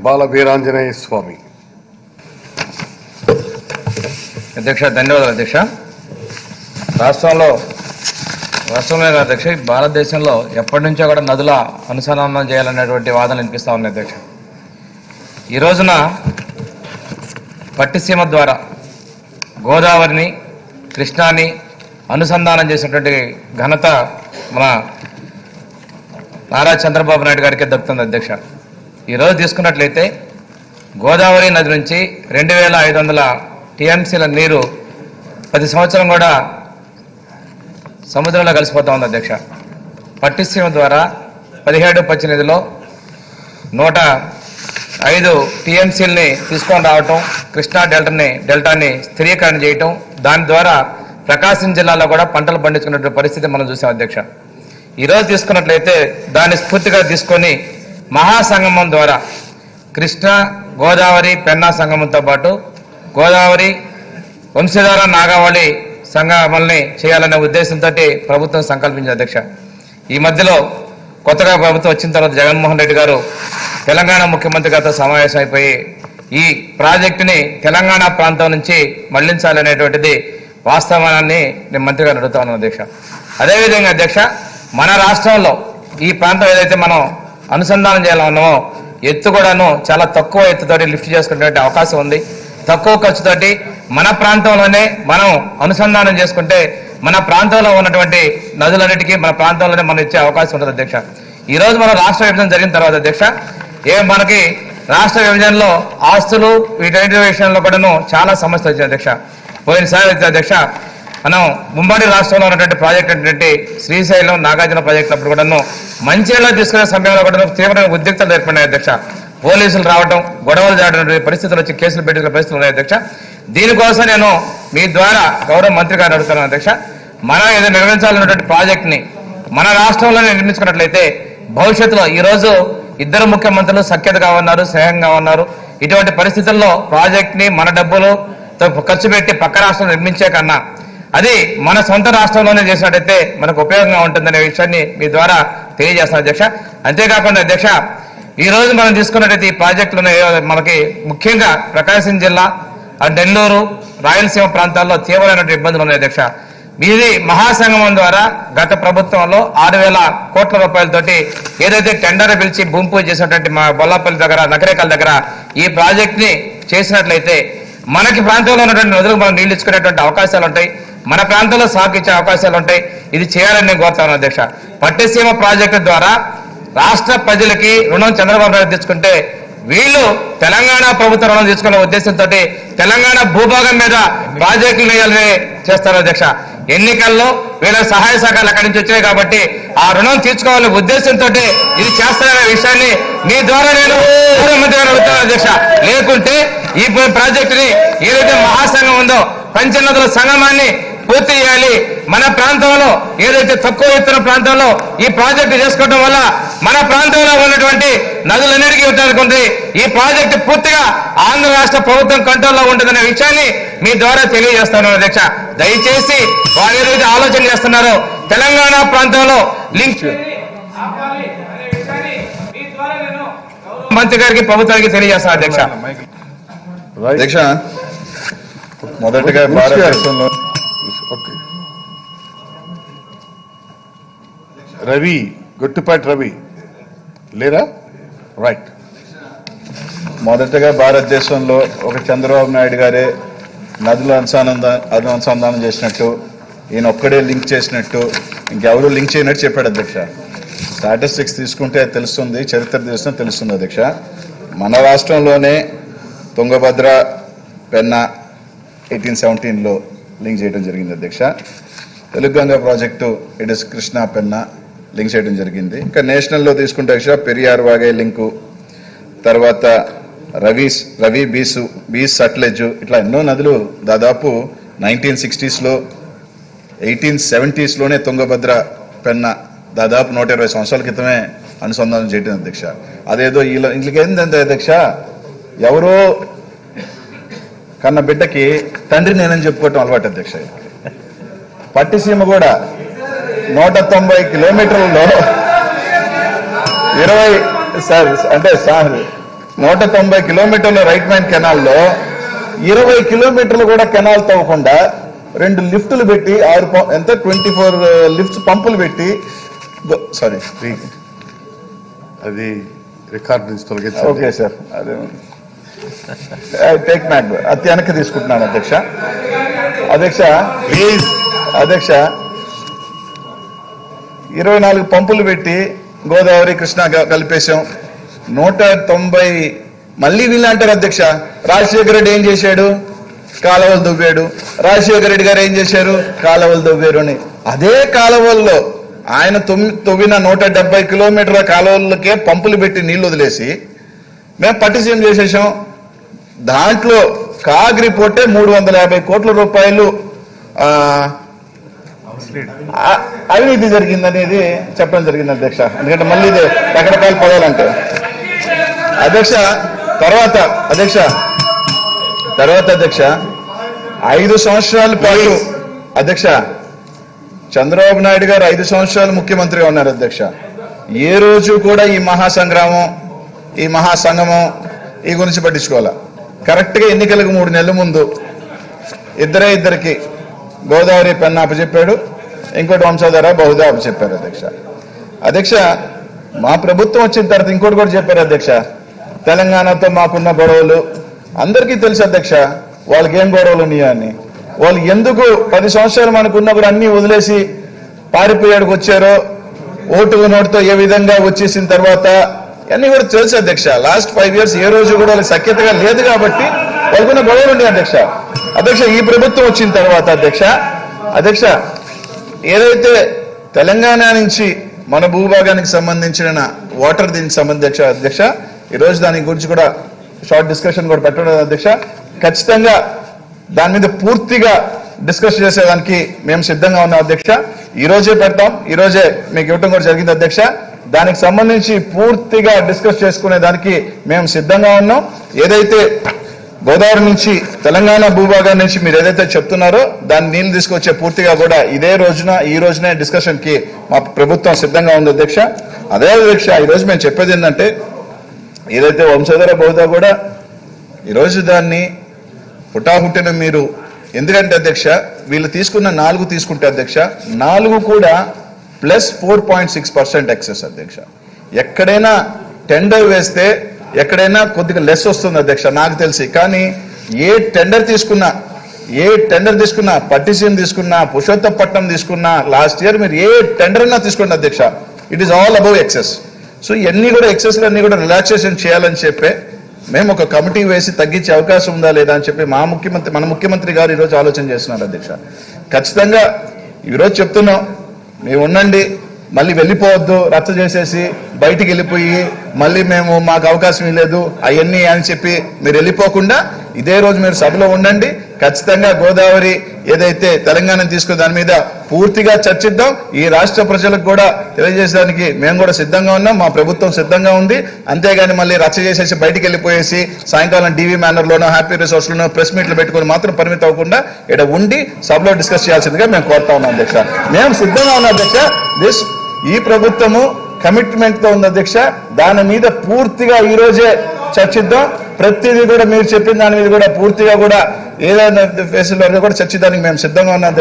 బాల వీరాంజనేయ స్వామి అధ్యక్ష ధన్యవాదాలు అధ్యక్ష రాష్ట్రంలో రాష్ట్రంలో కాదు అధ్యక్ష ఈ భారతదేశంలో ఎప్పటి నుంచో కూడా నదుల అనుసంధానం చేయాలనేటువంటి వాదనలు వినిపిస్తా ఉన్నాయి అధ్యక్ష ఈ రోజున పట్టిసీమ ద్వారా గోదావరిని కృష్ణాని అనుసంధానం చేసినటువంటి ఘనత మన నారా చంద్రబాబు నాయుడు గారికి దక్కుతుంది అధ్యక్ష ఈరోజు తీసుకున్నట్లయితే గోదావరి నది నుంచి రెండు వేల ఐదు వందల టీఎంసీల నీరు ప్రతి సంవత్సరం కూడా సముద్రంలో కలిసిపోతా ఉంది అధ్యక్ష పట్టిసీమ ద్వారా పదిహేడు పద్దెనిమిదిలో నూట ఐదు టీఎంసీలని తీసుకొని రావటం కృష్ణా డెల్టాని డెల్టాని స్థిరీకరణ చేయటం దాని ద్వారా ప్రకాశం జిల్లాలో కూడా పంటలు పండించుకున్నటువంటి పరిస్థితి మనం చూసాం అధ్యక్ష ఈరోజు తీసుకున్నట్లయితే దాన్ని స్ఫూర్తిగా తీసుకొని మహాసంగమం ద్వారా కృష్ణ గోదావరి పెన్నా సంగమంతో పాటు గోదావరి వంశధార నాగావళి సంగమల్ని చేయాలనే ఉద్దేశంతో ప్రభుత్వం సంకల్పించింది అధ్యక్ష ఈ మధ్యలో కొత్తగా ప్రభుత్వం వచ్చిన తర్వాత జగన్మోహన్ రెడ్డి గారు తెలంగాణ ముఖ్యమంత్రి గారితో సమావేశం అయిపోయి ఈ ప్రాజెక్టుని తెలంగాణ ప్రాంతం నుంచి మళ్లించాలనేటువంటిది వాస్తవాన్ని నేను మంత్రి గారిని అడుగుతా ఉన్నాను అధ్యక్ష అదేవిధంగా అధ్యక్ష మన రాష్ట్రంలో ఈ ప్రాంతం ఏదైతే మనం అనుసంధానం చేయాలన్నామో ఎత్తు కూడాను చాలా తక్కువ ఎత్తుతోటి లిఫ్ట్ చేసుకునే అవకాశం ఉంది తక్కువ ఖర్చుతోటి మన ప్రాంతంలోనే మనం అనుసంధానం చేసుకుంటే మన ప్రాంతంలో ఉన్నటువంటి నదులన్నిటికీ మన ప్రాంతంలోనే మనం ఇచ్చే అవకాశం ఉంటుంది అధ్యక్ష ఈ రోజు మన రాష్ట్ర విభజన జరిగిన తర్వాత అధ్యక్ష ఏ మనకి రాష్ట్ర విభజనలో ఆస్తులు వీటన్నిటి విషయంలో కూడాను చాలా సమస్యలు వచ్చాయి అధ్యక్ష పోయినసారి అయితే అధ్యక్ష మనం ముంబడి రాష్ట్రంలో ఉన్నటువంటి ప్రాజెక్ట్ ఏంటంటే శ్రీశైలం నాగార్జున ప్రాజెక్ట్ అప్పుడు కూడాను మంచిర్యాలలో తీసుకునే సమయంలో కూడా తీవ్రమైన ఉద్రిక్తలు ఏర్పడినాయి అధ్యక్ష పోలీసులు రావడం గొడవలు చేయడం పరిస్థితులు వచ్చి కేసులు పెట్టుకునే పరిస్థితులు ఉన్నాయి అధ్యక్ష దీనికోసం నేను మీ ద్వారా గౌరవ మంత్రి గారిని అడుగుతున్నాను అధ్యక్ష మనం ఏదో నిర్మించాలన్నటువంటి ప్రాజెక్ట్ని మన రాష్ట్రంలోనే నిర్మించుకున్నట్లయితే భవిష్యత్తులో ఈ రోజు ఇద్దరు ముఖ్యమంత్రులు సఖ్యతగా ఉన్నారు స్నేహంగా ఉన్నారు ఇటువంటి పరిస్థితుల్లో ప్రాజెక్ట్ ని మన డబ్బులు తో ఖర్చు పెట్టి పక్క రాష్ట్రం నిర్మించే కన్నా అది మన సొంత రాష్ట్రంలోనే చేసినట్టయితే మనకు ఉపయోగంగా ఉంటుందనే విషయాన్ని మీ ద్వారా తెలియజేస్తాను అధ్యక్ష అంతేకాకుండా అధ్యక్ష ఈ రోజు మనం తీసుకున్నట్టయితే ఈ ప్రాజెక్టులు మనకి ముఖ్యంగా ప్రకాశం జిల్లా ఆ నెల్లూరు రాయలసీమ ప్రాంతాల్లో తీవ్రమైన ఇబ్బందులు ఉన్నాయి అధ్యక్ష ఇది మహాసంగమం ద్వారా గత ప్రభుత్వంలో ఆరు వేల కోట్ల రూపాయలతోటి ఏదైతే టెండర్ పిలిచి భూమి పూజ చేసినటువంటి మా బొల్లాపల్లి దగ్గర నకరేకల్ దగ్గర ఈ ప్రాజెక్ట్ ని చేసినట్లయితే మనకి ప్రాంతంలో ఉన్నటువంటి నదులకు మనం నీళ్లు ఇచ్చుకునేటువంటి అవకాశాలు ఉంటాయి మన ప్రాంతంలో సాగు ఇచ్చే అవకాశాలు ఉంటాయి ఇది చేయాలని నేను కోరుతాను అధ్యక్ష పట్టిసీమ ప్రాజెక్టు ద్వారా రాష్ట్ర ప్రజలకి రుణం చంద్రబాబు నాయుడు తెచ్చుకుంటే వీళ్ళు తెలంగాణ ప్రభుత్వ రుణం తీసుకునే ఉద్దేశంతో తెలంగాణ భూభాగం మీద ప్రాజెక్టులు వేయాలని చేస్తారు అధ్యక్ష ఎన్నికల్లో వీళ్ళ సహాయ సహకారాలు అక్కడి నుంచి వచ్చాయి కాబట్టి ఆ రుణం తీర్చుకోవాలనే ఉద్దేశంతో ఇది చేస్తారనే విషయాన్ని మీ ద్వారా నేను ముఖ్యమంత్రి గారు అడుగుతాను అధ్యక్ష లేకుంటే ఈ ప్రాజెక్టుని ఏదైతే మహాసంఘం ఉందో పంచనదుల సంగమాన్ని పూర్తి చేయాలి మన ప్రాంతంలో ఏదైతే తక్కువ ఎత్తున ప్రాంతంలో ఈ ప్రాజెక్టు చేసుకోవడం వల్ల మన ప్రాంతంలో ఉన్నటువంటి నదులన్నిటికీ ఉంటుంది ఈ ప్రాజెక్టు పూర్తిగా ఆంధ్ర రాష్ట్ర ప్రభుత్వం కంట్రోల్లో ఉంటుందనే విషయాన్ని మీ ద్వారా తెలియజేస్తాను అధ్యక్ష దయచేసి వారు ఏదైతే ఆలోచన చేస్తున్నారో తెలంగాణ ప్రాంతంలో లింక్ మంత్రి గారికి ప్రభుత్వానికి తెలియజేస్తాను అధ్యక్ష అధ్యక్ష మొదటగా భారతదేశంలో ఓకే రవి గుట్టుపాటి రవి లేరా రైట్ మొదటగా భారతదేశంలో ఒక చంద్రబాబు నాయుడు గారే నదుల అనుసంధానం అనుసంధానం చేసినట్టు ఈయన ఒక్కడే లింక్ చేసినట్టు ఇంకెవరు లింక్ చేయనట్టు చెప్పాడు అధ్యక్ష స్టాటిస్టిక్స్ తీసుకుంటే తెలుస్తుంది చరిత్ర తెలిసిన తెలుస్తుంది అధ్యక్ష మన రాష్ట్రంలోనే తుంగభద్ర పెన్నా ఎయిటీన్ సెవెంటీన్లో లింక్ చేయడం జరిగింది అధ్యక్ష Telugu Ganga project it is Krishna Penna link చేయడం జరిగింది ఇంకా నేషనల్లో తీసుకుంటే అధ్యక్ష పెరియార్ వాగే లింకు తర్వాత రవి రవి బీసు బీస్ సట్లెజ్ ఇట్లా ఎన్నో నదులు దాదాపు నైన్టీన్ సిక్స్టీస్లో ఎయిటీన్ సెవెంటీస్లోనే తుంగభద్ర పెన్న దాదాపు నూట ఇరవై సంవత్సరాల క్రితమే అనుసంధానం చేయడం అధ్యక్ష అదేదో ఇలా ఇంట్లోకి ఏంటంటే అధ్యక్ష ఎవరో కన్న బిడ్డకి తండ్రి నేనని చెప్పుకోవటం అలవాటు అధ్యక్ష పట్టిసీమ కూడా నూట తొంభై కిలోమీటర్లలో ఇరవై సార్ అంటే సార్ నూట తొంభై కిలోమీటర్ల రైట్ మ్యాన్ కెనాల్లో ఇరవై కిలోమీటర్లు కూడా కెనాల్ తవ్వకుండా రెండు లిఫ్టులు పెట్టి ఆరు పం- ఎంత ట్వంటీ ఫోర్ లిఫ్ట్స్ పంపులు పెట్టి సారీ Please. అది రికార్డ్ నుంచి తొలగించండి ఓకే సార్ అదే టేక్ మ్యాక్ అతి వెనక్కి తీసుకుంటున్నాను అధ్యక్ష అధ్యక్ష ప్లీజ్ అధ్యక్ష ఇరవై నాలుగు పంపులు పెట్టి గోదావరి కృష్ణ గ- కలిపేశాం నూట తొంభై మళ్ళీ వీళ్ళు అంటారు అధ్యక్ష రాజశేఖర రెడ్డి ఏం చేశాడు కాలువలు దువ్వాడు రాజశేఖర రెడ్డి గారు ఏం చేశారు కాలువలు దువ్వారు అని అదే కాలువల్లో ఆయన తొమ్మి తవ్విన నూట డెబ్బై కిలోమీటర్ల కాలువలకే పంపులు పెట్టి నీళ్లు వదిలేసి మేము పట్టిసీఎం చేసేసాం దాంట్లో కాగ్ రిపోర్టే మూడు వందల యాభై కోట్ల రూపాయలు ఆ, ఆ- అవినీతి జరిగిందనేది చెప్పడం జరిగింది అధ్యక్ష ఎందుకంటే మళ్ళీ ఇది రకరకాల పదాలంటే అధ్యక్ష తర్వాత అధ్యక్ష తర్వాత అధ్యక్ష ఐదు సంవత్సరాల పాటు అధ్యక్ష చంద్రబాబు నాయుడు గారు ఐదు సంవత్సరాలు ముఖ్యమంత్రిగా ఉన్నారు అధ్యక్ష ఏ రోజు కూడా ఈ మహాసంగ్రామం ఈ మహాసంగమం ఈ గురించి పట్టించుకోవాలా కరెక్ట్గా ఎన్నికలకు మూడు నెలల ముందు ఇద్దరే ఇద్దరికి గోదావరి పెన్న అప్పచెప్పాడు ఇంకోటి వంశధార బహుదా అప్పచెప్పారు అధ్యక్ష అధ్యక్ష మా ప్రభుత్వం వచ్చిన తర్వాత ఇంకోటి కూడా చెప్పారు అధ్యక్ష తెలంగాణతో మాకున్న గొడవలు అందరికీ తెలుసు అధ్యక్ష వాళ్ళకి ఏం గొడవలు ఉన్నాయో అని వాళ్ళు ఎందుకు పది సంవత్సరాలు మనకున్న కూడా అన్ని వదిలేసి పారిపోయాడుకు వచ్చారో ఓటు నోటుతో ఏ విధంగా వచ్చేసిన తర్వాత అన్ని కూడా తెలుసు అధ్యక్ష లాస్ట్ ఫైవ్ ఇయర్స్ ఏ రోజు కూడా వాళ్ళకి సఖ్యతగా లేదు కాబట్టి వాళ్ళకున్న గొడవలు ఉన్నాయి అధ్యక్ష అధ్యక్ష ఈ ప్రభుత్వం వచ్చిన తర్వాత అధ్యక్ష అధ్యక్ష ఏదైతే తెలంగాణ నుంచి మన భూభాగానికి సంబంధించిన వాటర్ దీనికి సంబంధించి అధ్యక్ష ఈ రోజు దాని గురించి కూడా షార్ట్ డిస్కషన్ కూడా పెట్టడం అధ్యక్ష ఖచ్చితంగా దాని మీద పూర్తిగా డిస్కస్ చేసేదానికి మేము సిద్ధంగా ఉన్నాం అధ్యక్ష ఈ రోజే పెడతాం ఈ రోజే మీకు ఇవ్వటం కూడా జరిగింది అధ్యక్ష దానికి సంబంధించి పూర్తిగా డిస్కస్ చేసుకునే దానికి మేము సిద్ధంగా ఉన్నాం ఏదైతే గోదావరి నుంచి తెలంగాణ భూభాగం నుంచి మీరు ఏదైతే చెప్తున్నారో దాన్ని నీళ్లు తీసుకొచ్చే పూర్తిగా కూడా ఇదే రోజున ఈ రోజునే డిస్కషన్ కి మా ప్రభుత్వం సిద్ధంగా ఉంది అధ్యక్ష అదే అధ్యక్ష ఈ రోజు మేము చెప్పేది ఏంటంటే ఏదైతే వంశధర బహుదా కూడా ఈరోజు దాన్ని హుటాహుట్టిన మీరు ఎందుకంటే అధ్యక్ష వీళ్ళు తీసుకున్న నాలుగు తీసుకుంటే అధ్యక్ష నాలుగు కూడా plus four point six percent excess అధ్యక్ష ఎక్కడైనా టెండర్ వేస్తే ఎక్కడైనా కొద్దిగా లెస్ వస్తుంది అధ్యక్ష నాకు తెలిసి కానీ ఏ టెండర్ తీసుకున్నా ఏ టెండర్ తీసుకున్నా పట్టిసీఎం తీసుకున్నా పురుషోత్తపట్నం తీసుకున్నా లాస్ట్ ఇయర్ మీరు ఏ టెండర్ అన్నా తీసుకోండి అధ్యక్ష it is all above excess so ఇవన్నీ కూడా ఎక్సెస్ అన్ని కూడా రిలాక్సేషన్ చేయాలని చెప్పే మేము ఒక కమిటీ వేసి తగ్గించే అవకాశం ఉందా లేదా అని చెప్పి మా ముఖ్యమంత్రి మన ముఖ్యమంత్రి గారు ఈరోజు ఆలోచన చేస్తున్నారు అధ్యక్ష ఖచ్చితంగా ఈరోజు చెప్తున్నాం మేము ఉండండి మళ్ళీ వెళ్ళిపోవద్దు రద్దు చేసేసి బయటికి వెళ్ళిపోయి మళ్ళీ మేము మాకు అవకాశం లేదు అవన్నీ అని చెప్పి మీరు వెళ్ళిపోకుండా ఇదే రోజు మీరు సభలో ఉండండి ఖచ్చితంగా గోదావరి ఏదైతే తెలంగాణ తీసుకున్న దాని మీద పూర్తిగా చర్చిద్దాం ఈ రాష్ట్ర ప్రజలకు కూడా తెలియజేసడానికి మేము కూడా సిద్ధంగా ఉన్నాం మా ప్రభుత్వం సిద్ధంగా ఉంది అంతేగాని మళ్ళీ రచ్చ చేసేసి బయటికి వెళ్ళిపోయేసి సాయంకాలం డీవీ మేనర్ లోనో హ్యాపీ రిసోర్స్ లోనో ప్రెస్ మీట్లు పెట్టుకొని మాత్రం పరిమితం అవ్వకుండా ఇక్కడ ఉండి సభలో డిస్కస్ చేయాల్సిందిగా మేము కోరుతా ఉన్నాం అధ్యక్ష మేము సిద్ధంగా ఉన్నాం అధ్యక్ష దిస్ ఈ ప్రభుత్వము కమిట్మెంట్ తో ఉంది అధ్యక్ష దాని మీద పూర్తిగా ఈ రోజే చర్చిద్దాం ప్రతిదీ కూడా మీరు చెప్పిన దాని మీద కూడా పూర్తిగా కూడా ఏదైనా ఫేసుల్లో కూడా చర్చిద్దానికి మేము సిద్ధంగా ఉన్నాం